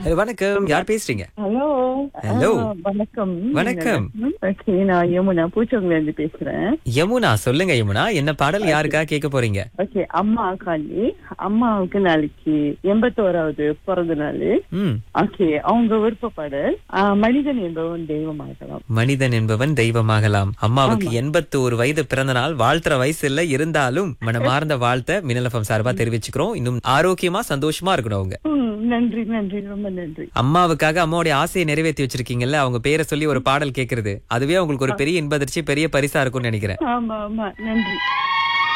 Hello வணக்கம் யார் பேசுறீங்க ஹலோ Hello. ஆ, வணக்கம் வணக்கம். ஓகே நான் யமுனா பூச்சவங்கள இருந்து பேசுறேன் யமுனா சொல்லுங்க யமுனா என்ன பாடல் யாருக்கா கேட்க போறீங்க ஓகே அம்மா காலி அம்மாவுக்கு நாளைக்கு எண்பத்தோராவது பிறந்த நாள் ம் ஓகே அவங்க விருப்ப பாடல் ஆ, மனிதன் என்பவன் தெய்வமாகலாம் மனிதன் என்பவன் தெய்வமாகலாம் அம்மாவுக்கு எண்பத்தோரு வயது பிறந்த நாள் வாழ்த்துற வயசு இல்ல இருந்தாலும் மனமார்ந்த வாழ்த்த மின்னலஃபம் சார்பா தெரிவிச்சுக்கிறோம் இன்னும் ஆரோக்கியமா சந்தோஷமா இருக்கணும் அவங்க ம், நன்றி நன்றி ரொம்ப நன்றி அம்மாவுக்காக அம்மாவுடைய ஆசையை நிறைவேற்றி வச்சிருக்கீங்கல்ல அவங்க பேரை சொல்லி ஒரு பாடல் கேக்குறது அதுவே உங்களுக்கு ஒரு பெரிய இன்பதிர்ச்சி பெரிய பரிசா இருக்கும்னு நினைக்கிறேன் ஆமா ஆமா நன்றி